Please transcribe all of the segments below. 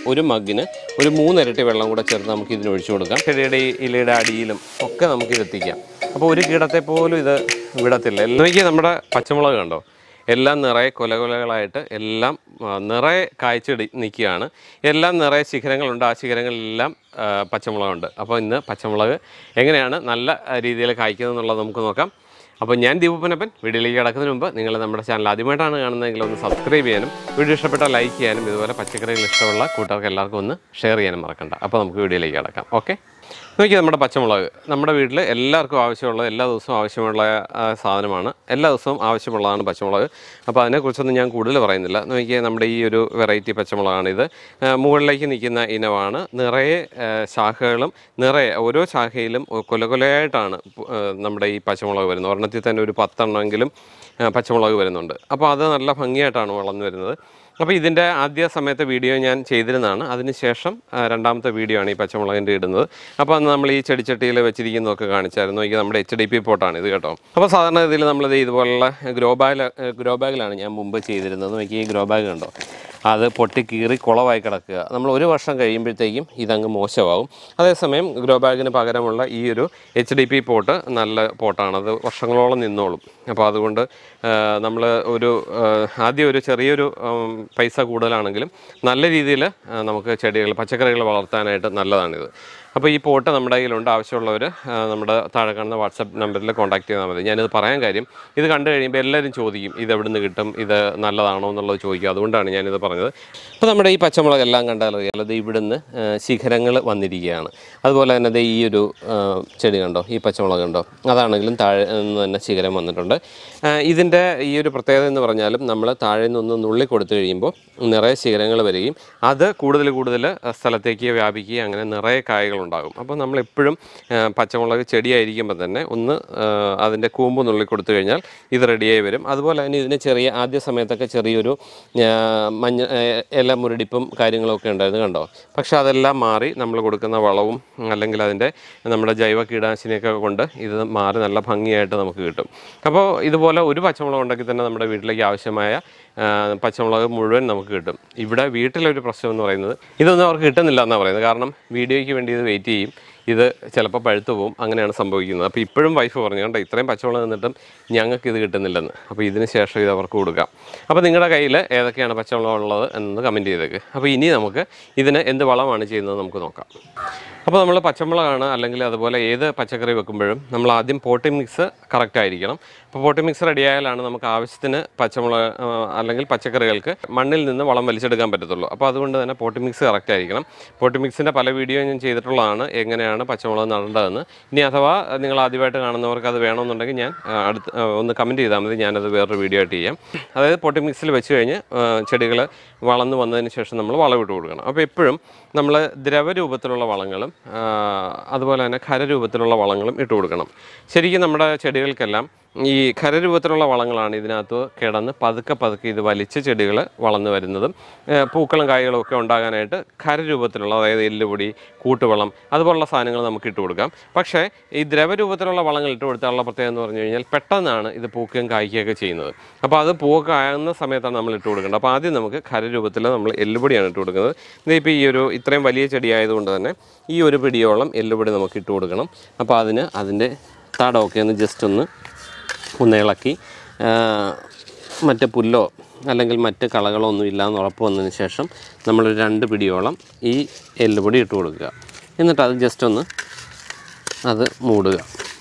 ഒരു മഗ്ഗിന് ഒരു മൂന്നിരട്ടി വെള്ളം കൂടെ ചേർത്ത് നമുക്ക് ഇതിന് ഒഴിച്ചു കൊടുക്കാം ചെടിയുടെ ഈ ഇലയുടെ അടിയിലും ഒക്കെ നമുക്ക് ഇത് എത്തിക്കാം അപ്പോൾ ഒരു കീടത്തെ പോലും ഇത് വിടത്തില്ല എനിക്ക് നമ്മുടെ പച്ചമുളക് കണ്ടോ എല്ലാം നിറയെ കൊലകൊലകളായിട്ട് എല്ലാം ആ, നിറയെ കായ്ച്ചെടി നിൽക്കുകയാണ് എല്ലാം നിറയെ ശിഖരങ്ങളുണ്ട് ആ ശിഖരങ്ങളിലെല്ലാം ആ, പച്ചമുളകുണ്ട് അപ്പോൾ ഇന്ന് പച്ചമുളക് എങ്ങനെയാണ് നല്ല രീതിയിൽ കായ്ക്കുന്നത് എന്നുള്ളത് നമുക്ക് നോക്കാം അപ്പോൾ ഞാൻ ദീപപ്പനപ്പൻ വീഡിയോയിലേക്ക് കിടക്കുന്നതിന് മുമ്പ് നിങ്ങൾ നമ്മുടെ ചാനൽ ആദ്യമായിട്ടാണ് കാണുന്നതെങ്കിൽ ഒന്ന് സബ്സ്ക്രൈബ് ചെയ്യാനും വീഡിയോ ഇഷ്ടപ്പെട്ടാൽ ലൈക്ക് ചെയ്യാനും ഇതുപോലെ പച്ചക്കറികൾ ഇഷ്ടമുള്ള കൂട്ടുകാർക്ക് എല്ലാവർക്കും ഒന്ന് ഷെയർ ചെയ്യാനും മറക്കണ്ട അപ്പോൾ നമുക്ക് വീഡിയോയിലേക്ക് കിടക്കാം ഓക്കെ നോക്കിയാൽ നമ്മുടെ പച്ചമുളക് നമ്മുടെ വീട്ടിൽ എല്ലാവർക്കും ആവശ്യമുള്ള എല്ലാ ദിവസവും ആവശ്യമുള്ള ആ, സാധനമാണ് എല്ലാ ദിവസവും ആവശ്യമുള്ളതാണ് പച്ചമുളക് അപ്പോൾ അതിനെക്കുറിച്ചൊന്നും ഞാൻ കൂടുതൽ പറയുന്നില്ല നോക്കിയാൽ നമ്മുടെ ഈ ഒരു വെറൈറ്റി പച്ചമുളകാണിത് ആ, മുകളിലേക്ക് നിൽക്കുന്ന ഇനമാണ് നിറയെ ആ, ശാഖകളും നിറയെ ഓരോ ശാഖയിലും കൊലകൊലയായിട്ടാണ് പു- ആ, നമ്മുടെ ഈ പച്ചമുളക് വരുന്നത് ഒരെണ്ണത്തിൽ തന്നെ ഒരു പത്തെണ്ണമെങ്കിലും ആ, പച്ചമുളക് വരുന്നുണ്ട് അപ്പോൾ അത് നല്ല ഭംഗിയായിട്ടാണ് വളർന്നു വരുന്നത് അപ്പോൾ ഇതിൻ്റെ ആദ്യ സമയത്തെ വീഡിയോ ഞാൻ ചെയ്തിരുന്നതാണ് അതിനുശേഷം ആ, രണ്ടാമത്തെ വീഡിയോ ആണ് ഈ പച്ചമുളകിൻ്റെ ഇടുന്നത് അപ്പോൾ അന്ന് നമ്മൾ ഈ ചെടിച്ചട്ടിയിൽ വെച്ചിരിക്കുന്നതൊക്കെ കാണിച്ചായിരുന്നു ഇത് നമ്മുടെ എച്ച് ഡി പി പോട്ടാണ് ഇത് കേട്ടോ അപ്പോൾ സാധാരണ ഇതിൽ നമ്മളിത് ഇതുപോലുള്ള ഗ്രോ ബാഗ് ഗ്രോ ബാഗിലാണ് ഞാൻ മുമ്പ് ചെയ്തിരുന്നത് നോക്കി ഈ ഗ്രോ ബാഗ് കണ്ടോ അത് പൊട്ടി കീറി കുളമായി കിടക്കുക നമ്മൾ ഒരു വർഷം കഴിയുമ്പോഴത്തേക്കും ഇതങ്ങ് മോശമാവും അതേസമയം ഗ്രോ ബാഗിന് പകരമുള്ള ഈ ഒരു എച്ച് ഡി പി പോട്ട് നല്ല പോട്ടാണ് അത് വർഷങ്ങളോളം നിന്നോളും അപ്പോൾ അതുകൊണ്ട് നമ്മൾ ഒരു ആ, ആദ്യം ഒരു ചെറിയൊരു ഉം, പൈസ കൂടുതലാണെങ്കിലും നല്ല രീതിയിൽ നമുക്ക് ചെടികൾ പച്ചക്കറികൾ വളർത്താനായിട്ട് നല്ലതാണിത് അപ്പോൾ ഈ പോട്ട് നമ്മുടെ കയ്യിലുണ്ട് ആവശ്യമുള്ളവർ നമ്മുടെ താഴെ കാണുന്ന വാട്സപ്പ് നമ്പറിൽ കോൺടാക്ട് ചെയ്താൽ മതി ഞാനിത് പറയാൻ കാര്യം ഇത് കണ്ടു കഴിയുമ്പോൾ എല്ലാവരും ചോദിക്കും ഇത് എവിടെ നിന്ന് കിട്ടും ഇത് നല്ലതാണോ എന്നുള്ളത് ചോദിക്കും അതുകൊണ്ടാണ് ഞാനിത് പറഞ്ഞത് അപ്പോൾ നമ്മുടെ ഈ പച്ചമുളക് എല്ലാം കണ്ടാൽ അറിയാലോ ഇത് ഇവിടുന്ന് ശിഖരങ്ങൾ വന്നിരിക്കുകയാണ് അതുപോലെ തന്നെ ദേ ഈ ഒരു ആ, ചെടി കണ്ടോ ഈ പച്ചമുളക് കണ്ടോ അതാണെങ്കിലും താഴെ നിന്ന് തന്നെ ശിഖരം വന്നിട്ടുണ്ട് ആ, ഇതിൻ്റെ ഈ ഒരു പ്രത്യേകത എന്ന് പറഞ്ഞാലും നമ്മൾ താഴെ നിന്ന് നുള്ളി കൊടുത്തു കഴിയുമ്പോൾ നിറയെ ശിഖരങ്ങൾ വരികയും അത് കൂടുതൽ കൂടുതൽ സ്ഥലത്തേക്ക് വ്യാപിക്കുകയും അങ്ങനെ നിറയെ കായകളുണ്ടാകും അപ്പോൾ നമ്മൾ എപ്പോഴും ആ, പച്ചമുളക് ചെടിയായിരിക്കുമ്പോൾ തന്നെ ഒന്ന് ആ, അതിൻ്റെ കൂമ്പ് നുള്ളി കൊടുത്തു കഴിഞ്ഞാൽ ഇത് റെഡിയായി വരും അതുപോലെ തന്നെ ഇതിന് ചെറിയ ആദ്യ സമയത്തൊക്കെ ചെറിയൊരു ആ, മഞ്ഞ ആ, ഇല മുരടിപ്പും കാര്യങ്ങളൊക്കെ ഉണ്ടായിരുന്നു കണ്ടോ പക്ഷേ അതെല്ലാം മാറി നമ്മൾ കൊടുക്കുന്ന വളവും അല്ലെങ്കിൽ അതിൻ്റെ നമ്മുടെ ജൈവ കീടനാശിനിയൊക്കെ കൊണ്ട് ഇത് മാറി നല്ല ഭംഗിയായിട്ട് നമുക്ക് കിട്ടും അപ്പോൾ ഇതുപോലെ ഒരു പച്ചമുളക് ഉണ്ടെങ്കിൽ തന്നെ നമ്മുടെ വീട്ടിലേക്ക് ആവശ്യമായ ആ, പച്ചമുളക് മുഴുവൻ നമുക്ക് കിട്ടും ഇവിടെ വീട്ടിലൊരു പ്രശ്നം എന്ന് പറയുന്നത് ഇതൊന്നും അവർക്ക് കിട്ടുന്നില്ല എന്നാണ് പറയുന്നത് കാരണം വീഡിയോയ്ക്ക് വേണ്ടി ഇത് വെയിറ്റ് ചെയ്യും ഇത് ചിലപ്പോൾ പഴുത്തു പോകും അങ്ങനെയാണ് സംഭവിക്കുന്നത് അപ്പോൾ ഇപ്പോഴും വൈഫ് പറഞ്ഞു കണ്ടോ ഇത്രയും പച്ചമുളക് നിന്നിട്ടും ഞങ്ങൾക്ക് ഇത് കിട്ടുന്നില്ലെന്ന് അപ്പോൾ ഇതിന് ശേഷം ഇത് അവർക്ക് കൊടുക്കാം അപ്പോൾ നിങ്ങളുടെ കയ്യിൽ ഏതൊക്കെയാണ് പച്ചമുളക് ഉള്ളത് എന്ന് കമൻറ്റ് ചെയ്തേക്ക് അപ്പോൾ ഇനി നമുക്ക് ഇതിന് എന്ത് വളമാണ് ചെയ്യുന്നത് നമുക്ക് നോക്കാം അപ്പോൾ നമ്മൾ പച്ചമുളകാണ് അല്ലെങ്കിൽ അതുപോലെ ഏത് പച്ചക്കറി വെക്കുമ്പോഴും നമ്മൾ ആദ്യം പോട്ടി മിക്സ് കറക്റ്റ് ആയിരിക്കണം അപ്പോൾ പോട്ടി മിക്സ് റെഡി ആയാലാണ് നമുക്ക് ആവശ്യത്തിന് പച്ചമുളക് ആ, അല്ലെങ്കിൽ പച്ചക്കറികൾക്ക് മണ്ണിൽ നിന്ന് വളം വലിച്ചെടുക്കാൻ പറ്റത്തുള്ളൂ അപ്പോൾ അതുകൊണ്ട് തന്നെ പോട്ടി മിക്സ് കറക്റ്റ് ആയിരിക്കണം പോട്ടി മിക്സിൻ്റെ പല വീഡിയോ ഞാൻ ചെയ്തിട്ടുള്ളതാണ് എങ്ങനെയാണ് പച്ചമുളക് നടേണ്ടതെന്ന് ഇനി അഥവാ നിങ്ങൾ ആദ്യമായിട്ട് കാണുന്നവർക്ക് അത് വേണമെന്നുണ്ടെങ്കിൽ ഞാൻ ആ, അടുത്ത് ആ, ഒന്ന് കമൻറ്റ് ചെയ്താൽ മതി ഞാനത് വേറൊരു വീഡിയോ ആയിട്ട് ചെയ്യാം അതായത് പോട്ടി മിക്സിൽ വെച്ച് കഴിഞ്ഞ് ചെടികൾ വളർന്നു വന്നതിന് ശേഷം നമ്മൾ വളമിട്ട് കൊടുക്കണം അപ്പോൾ എപ്പോഴും നമ്മൾ ദ്രവരൂപത്തിലുള്ള വളങ്ങളും ആ, അതുപോലെ തന്നെ ഖരരൂപത്തിലുള്ള വളങ്ങളും ഇട്ട് കൊടുക്കണം ശരിക്കും നമ്മുടെ ചെടികൾക്കെല്ലാം ഈ ഖരരൂപത്തിലുള്ള വളങ്ങളാണ് ഇതിനകത്ത് കിടന്ന് പതുക്കെ പതുക്കെ ഇത് വലിച്ച് ചെടികൾ വളർന്നു വരുന്നതും ഏ, പൂക്കളും കായ്കളും ഒക്കെ ഉണ്ടാകാനായിട്ട് ഖരരൂപത്തിലുള്ള അതായത് എല്ലുപൊടി കൂട്ടുവളം അതുപോലുള്ള സാധനങ്ങൾ നമുക്ക് ഇട്ട് കൊടുക്കാം പക്ഷേ ഈ ദ്രവരൂപത്തിലുള്ള വളങ്ങൾ ഇട്ട് കൊടുത്താലുള്ള പ്രത്യേകത എന്ന് പറഞ്ഞു കഴിഞ്ഞാൽ പെട്ടെന്നാണ് ഇത് പൂക്കുകയും കായ്ക്കുകയൊക്കെ ചെയ്യുന്നത് അപ്പോൾ അത് പൂവൊക്കെ ആകുന്ന സമയത്താണ് നമ്മൾ ഇട്ട് കൊടുക്കേണ്ടത് അപ്പോൾ ആദ്യം നമുക്ക് ഖരരൂപത്തിൽ നമ്മൾ എല്ലുപൊടിയാണ് ഇട്ട് കൊടുക്കുന്നത് ഇതിപ്പോൾ ഈ ഒരു ഇത്രയും വലിയ ചെടി ആയതുകൊണ്ട് തന്നെ ഈ ഒരു പിടിയോളം എല്ലുപൊടി നമുക്ക് ഇട്ട് കൊടുക്കണം അപ്പോൾ അതിന് അതിൻ്റെ തടമൊക്കെ ഒന്ന് ജസ്റ്റ് ഒന്ന് ഒന്ന് ഇളക്കി ആ, മറ്റ് പുല്ലോ അല്ലെങ്കിൽ മറ്റ് കളകളോ ഒന്നും ഇല്ലാന്ന് ഉറപ്പ് വന്നതിന് ശേഷം നമ്മൾ രണ്ട് പിടിയോളം ഈ എല്ലുപൊടി ഇട്ട് കൊടുക്കുക എന്നിട്ട് അത് ജസ്റ്റ് ഒന്ന് അത് മൂടുക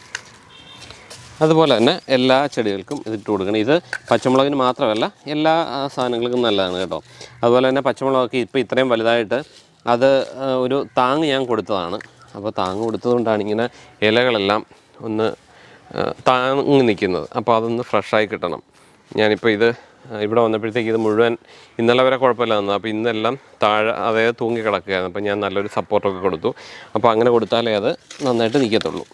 അതുപോലെ തന്നെ എല്ലാ ചെടികൾക്കും ഇതിട്ട് കൊടുക്കണം ഇത് പച്ചമുളകിന് മാത്രമല്ല എല്ലാ ആ, സാധനങ്ങൾക്കും നല്ലതാണ് കേട്ടോ അതുപോലെ തന്നെ പച്ചമുളകൊക്കെ ഇപ്പോൾ ഇത്രയും വലുതായിട്ട് അത് ആ, ഒരു താങ്ങ് ഞാൻ കൊടുത്തതാണ് അപ്പോൾ താങ്ങ് കൊടുത്തതുകൊണ്ടാണ് ഇങ്ങനെ ഇലകളെല്ലാം ഒന്ന് ആ, താങ്ങി നിൽക്കുന്നത് അപ്പോൾ അതൊന്ന് ഫ്രഷായി കിട്ടണം ഞാനിപ്പോൾ ഇത് ആ, ഇവിടെ വന്നപ്പോഴത്തേക്ക് ഇത് മുഴുവൻ ഇന്നലെ വരെ കുഴപ്പമില്ല തന്നു അപ്പോൾ ഇന്നെല്ലാം താഴെ അതായത് തൂങ്ങി കിടക്കുകയായിരുന്നു അപ്പോൾ ഞാൻ നല്ലൊരു സപ്പോർട്ടൊക്കെ കൊടുത്തു അപ്പോൾ അങ്ങനെ കൊടുത്താലേ അത് നന്നായിട്ട് നിൽക്കത്തുള്ളൂ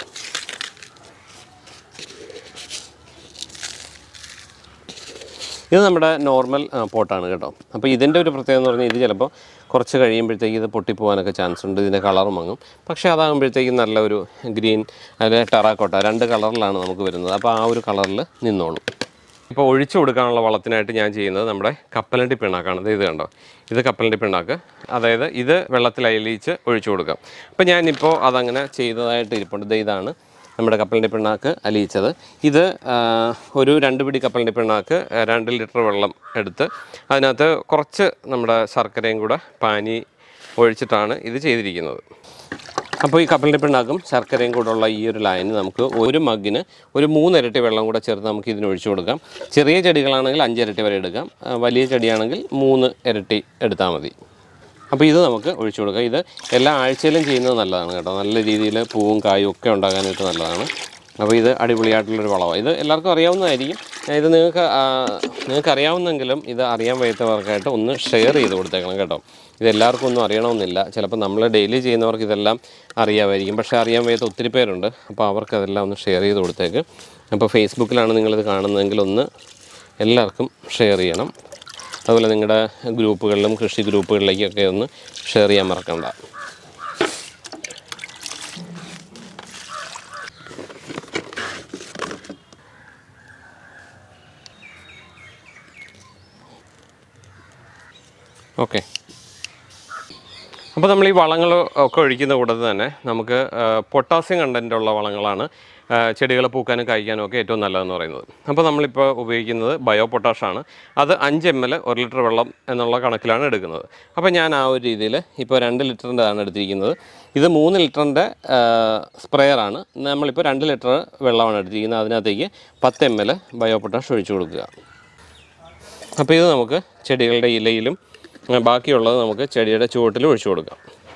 ഇത് നമ്മുടെ നോർമൽ ആ, പോട്ടാണ് കേട്ടോ അപ്പോൾ ഇതിൻ്റെ ഒരു പ്രത്യേകത എന്ന് പറഞ്ഞാൽ ഇത് ചിലപ്പോൾ കുറച്ച് കഴിയുമ്പോഴത്തേക്ക് ഇത് പൊട്ടിപ്പോകാനൊക്കെ ചാൻസ് ഉണ്ട് ഇതിൻ്റെ കളർ മങ്ങും പക്ഷേ അതാകുമ്പോഴത്തേക്കും നല്ല ഒരു ഗ്രീൻ അല്ലെ ടെറാക്കോട്ട രണ്ട് കളറിലാണ് നമുക്ക് വരുന്നത് അപ്പോൾ ആ ഒരു കളറിൽ നിന്നോളും ഇപ്പോൾ ഒഴിച്ചു കൊടുക്കാനുള്ള വളത്തിനായിട്ട് ഞാൻ ചെയ്യുന്നത് നമ്മുടെ കപ്പലണ്ടി പിണ്ണാക്കാണ് ഇത് ഇത് കണ്ടോ ഇത് കപ്പലണ്ടി പിണ്ണാക്ക് അതായത് ഇത് വെള്ളത്തിൽ അയലിച്ച് ഒഴിച്ചു കൊടുക്കാം അപ്പോൾ ഞാനിപ്പോൾ അതങ്ങനെ ചെയ്തതായിട്ട് ഇരിപ്പുണ്ട് ദേ ഇതാണ് നമ്മുടെ കപ്പലണ്ടി പിണ്ണാക്ക് അലിയിച്ചത് ഇത് ആ, ഒരു രണ്ട് പിടി കപ്പലണ്ടി പിണ്ണാക്ക് ആ, രണ്ട് ലിറ്റർ വെള്ളം എടുത്ത് അതിനകത്ത് കുറച്ച് നമ്മുടെ ശർക്കരയും കൂടെ പാനി ഒഴിച്ചിട്ടാണ് ഇത് ചെയ്തിരിക്കുന്നത് അപ്പോൾ ഈ കപ്പലിൻ്റെ പിണ്ണാക്കും ശർക്കരയും കൂടെ ഉള്ള ഈ ഒരു ലൈന് നമുക്ക് ഒരു മഗ്ഗിന് ഒരു മൂന്നിരട്ടി വെള്ളം കൂടെ ചേർത്ത് നമുക്ക് ഇതിന് ഒഴിച്ചു കൊടുക്കാം ചെറിയ ചെടികളാണെങ്കിൽ അഞ്ചിരട്ടി വരെ എടുക്കാം ആ, വലിയ ചെടിയാണെങ്കിൽ മൂന്ന് ഇരട്ടി എടുത്താൽ മതി അപ്പോൾ ഇത് നമുക്ക് ഒഴിച്ചു കൊടുക്കാം ഇത് എല്ലാ ആഴ്ചയിലും ചെയ്യുന്നത് നല്ലതാണ് കേട്ടോ നല്ല രീതിയിൽ പൂവും കായും ഒക്കെ ഉണ്ടാകാനായിട്ട് നല്ലതാണ് അപ്പോൾ ഇത് അടിപൊളിയായിട്ടുള്ളൊരു വളമാണ് ഇത് എല്ലാവർക്കും അറിയാവുന്നതായിരിക്കും ഇത് നിങ്ങൾക്ക് ആ, നിങ്ങൾക്ക് അറിയാവുന്നെങ്കിലും ഇത് അറിയാൻ വയ്യാത്തവർക്കായിട്ട് ഒന്ന് ഷെയർ ചെയ്ത് കൊടുത്തേക്കണം കേട്ടോ ഇത് എല്ലാവർക്കും ഒന്നും അറിയണമെന്നില്ല ചിലപ്പോൾ നമ്മൾ ഡെയിലി ചെയ്യുന്നവർക്ക് ഇതെല്ലാം അറിയാമായിരിക്കും പക്ഷേ അറിയാൻ വയ്യാത്ത ഒത്തിരി പേരുണ്ട് അപ്പോൾ അവർക്ക് അതെല്ലാം ഒന്ന് ഷെയർ ചെയ്ത് കൊടുത്തേക്ക് അപ്പോൾ ഫേസ്ബുക്കിലാണ് നിങ്ങളിത് കാണുന്നതെങ്കിൽ ഒന്ന് എല്ലാവർക്കും ഷെയർ ചെയ്യണം അതുപോലെ നിങ്ങളുടെ ഗ്രൂപ്പുകളിലും കൃഷി ഗ്രൂപ്പുകളിലേക്കൊക്കെ ഒന്ന് ഷെയർ ചെയ്യാൻ മറക്കണ്ട ഓക്കെ അപ്പോൾ നമ്മൾ ഈ വളങ്ങൾ ഒക്കെ ഒഴിക്കുന്ന കൂട്ടത്തിൽ തന്നെ നമുക്ക് പൊട്ടാസ്യം കണ്ടൻ്റ് ഉള്ള വളങ്ങളാണ് ചെടികൾ പൂക്കാനും കായ്ക്കാനും ഒക്കെ ഏറ്റവും നല്ലതെന്ന് പറയുന്നത് അപ്പോൾ നമ്മളിപ്പോൾ ഉപയോഗിക്കുന്നത് ബയോ പൊട്ടാഷാണ് അത് അഞ്ച് എം എൽ ഒരു ലിറ്റർ വെള്ളം എന്നുള്ള കണക്കിലാണ് എടുക്കുന്നത് അപ്പോൾ ഞാൻ ആ ഒരു രീതിയിൽ ഇപ്പോൾ രണ്ട് ലിറ്ററിൻ്റെതാണ് എടുത്തിരിക്കുന്നത് ഇത് മൂന്ന് ലിറ്ററിൻ്റെ സ്പ്രെയറാണ് നമ്മളിപ്പോൾ രണ്ട് ലിറ്റർ വെള്ളമാണ് എടുത്തിരിക്കുന്നത് അതിനകത്തേക്ക് പത്ത് എം എൽ ബയോ പൊട്ടാഷ് ഒഴിച്ചു കൊടുക്കുക അപ്പോൾ ഇത് നമുക്ക് ചെടികളുടെ ഇലയിലും ആ, ബാക്കിയുള്ളത് നമുക്ക് ചെടിയുടെ ചുവട്ടിലും ഒഴിച്ചു കൊടുക്കാം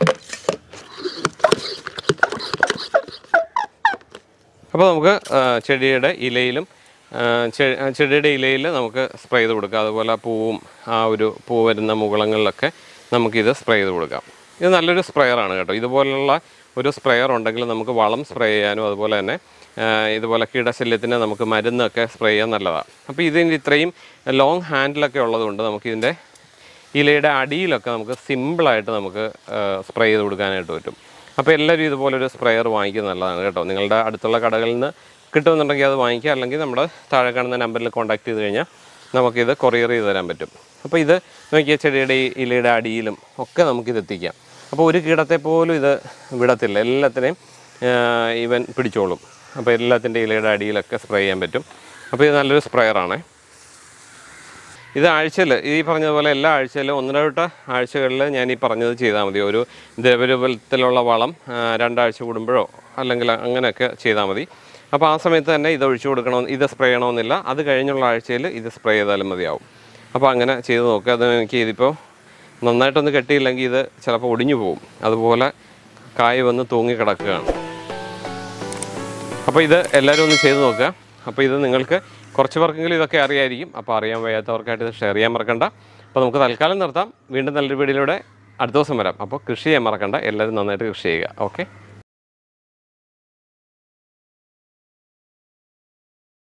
അപ്പോൾ നമുക്ക് ആ, ചെടിയുടെ ഇലയിലും ആ, ചെ- ആ, ചെടിയുടെ ഇലയിൽ നമുക്ക് സ്പ്രേ ചെയ്ത് കൊടുക്കാം അതുപോലെ പൂവും ആ ഒരു പൂ വരുന്ന മുകളങ്ങളിലൊക്കെ നമുക്കിത് സ്പ്രേ ചെയ്ത് കൊടുക്കാം ഇത് നല്ലൊരു സ്പ്രെയറാണ് കേട്ടോ ഇതുപോലുള്ള ഒരു സ്പ്രെയർ ഉണ്ടെങ്കിൽ നമുക്ക് വളം സ്പ്രേ ചെയ്യാനും അതുപോലെ തന്നെ ആ, ഇതുപോലെ കീടശല്യത്തിന് നമുക്ക് മരുന്നൊക്കെ സ്പ്രേ ചെയ്യാൻ നല്ലതാണ് അപ്പോൾ ഇതിൻ്റെ ഇത്രയും ലോങ് ഹാൻഡിലൊക്കെ ഉള്ളതുകൊണ്ട് നമുക്കിതിൻ്റെ ഇലയുടെ അടിയിലൊക്കെ നമുക്ക് സിമ്പിളായിട്ട് നമുക്ക് സ്പ്രേ ചെയ്ത് കൊടുക്കാനായിട്ട് പറ്റും അപ്പോൾ എല്ലാവരും ഇതുപോലൊരു സ്പ്രെയർ വാങ്ങിക്കുന്നത് നല്ലതാണ് കേട്ടോ നിങ്ങളുടെ അടുത്തുള്ള കടകളിൽ നിന്ന് കിട്ടുമെന്നുണ്ടെങ്കിൽ അത് വാങ്ങിക്കുക അല്ലെങ്കിൽ നമ്മുടെ താഴെ കാണുന്ന നമ്പറിൽ കോൺടാക്ട് ചെയ്ത് കഴിഞ്ഞാൽ നമുക്കിത് കൊറിയർ ചെയ്ത് തരാൻ പറ്റും അപ്പോൾ ഇത് നോക്കിയ ചെടിയുടെ ഈ ഇലയുടെ അടിയിലും ഒക്കെ നമുക്കിത് എത്തിക്കാം അപ്പോൾ ഒരു കീടത്തെ പോലും ഇത് വിടത്തില്ല എല്ലാത്തിനെയും ഇവൻ പിടിച്ചോളും അപ്പോൾ എല്ലാത്തിൻ്റെ ഇലയുടെ അടിയിലൊക്കെ സ്പ്രേ ചെയ്യാൻ പറ്റും അപ്പോൾ ഇത് നല്ലൊരു സ്പ്രെയറാണേ ഇത് ആഴ്ചയിൽ ഈ പറഞ്ഞതുപോലെ എല്ലാ ആഴ്ചയിലും ഒന്നിടവിട്ട ആഴ്ചകളിൽ ഞാൻ ഈ പറഞ്ഞത് ചെയ്താൽ മതി ഒരു ദ്രവരൂപത്തിലുള്ള വളം ആ, രണ്ടാഴ്ച കൂടുമ്പോഴോ അല്ലെങ്കിൽ അങ്ങനെയൊക്കെ ചെയ്താൽ മതി അപ്പോൾ ആ സമയത്ത് തന്നെ ഇത് ഒഴിച്ചു കൊടുക്കണം ഇത് സ്പ്രേ ചെയ്യണമെന്നില്ല അത് കഴിഞ്ഞുള്ള ആഴ്ചയിൽ ഇത് സ്പ്രേ ചെയ്താലും മതിയാവും അപ്പോൾ അങ്ങനെ ചെയ്ത് നോക്കുക അത് എനിക്ക് ഇതിപ്പോൾ നന്നായിട്ടൊന്ന് കെട്ടിയില്ലെങ്കിൽ ഇത് ചിലപ്പോൾ ഒടിഞ്ഞു പോകും അതുപോലെ കായ് വന്ന് തൂങ്ങി കിടക്കുകയാണ് അപ്പോൾ ഇത് എല്ലാവരും ഒന്ന് ചെയ്ത് നോക്കുക അപ്പോൾ ഇത് നിങ്ങൾക്ക് കുറച്ച് പേർക്കെങ്കിലും ഇതൊക്കെ അറിയായിരിക്കും അപ്പോൾ അറിയാൻ വയ്യാത്തവർക്കായിട്ട് ഇത് ഷെയർ ചെയ്യാൻ മറക്കണ്ട അപ്പോൾ നമുക്ക് തൽക്കാലം നിർത്താം വീണ്ടും നല്ലൊരു വീഡിയോയിലൂടെ അടുത്ത ദിവസം വരാം അപ്പോൾ കൃഷി ചെയ്യാൻ മറക്കണ്ട എല്ലാവരും നന്നായിട്ട് കൃഷി ചെയ്യുക ഓക്കെ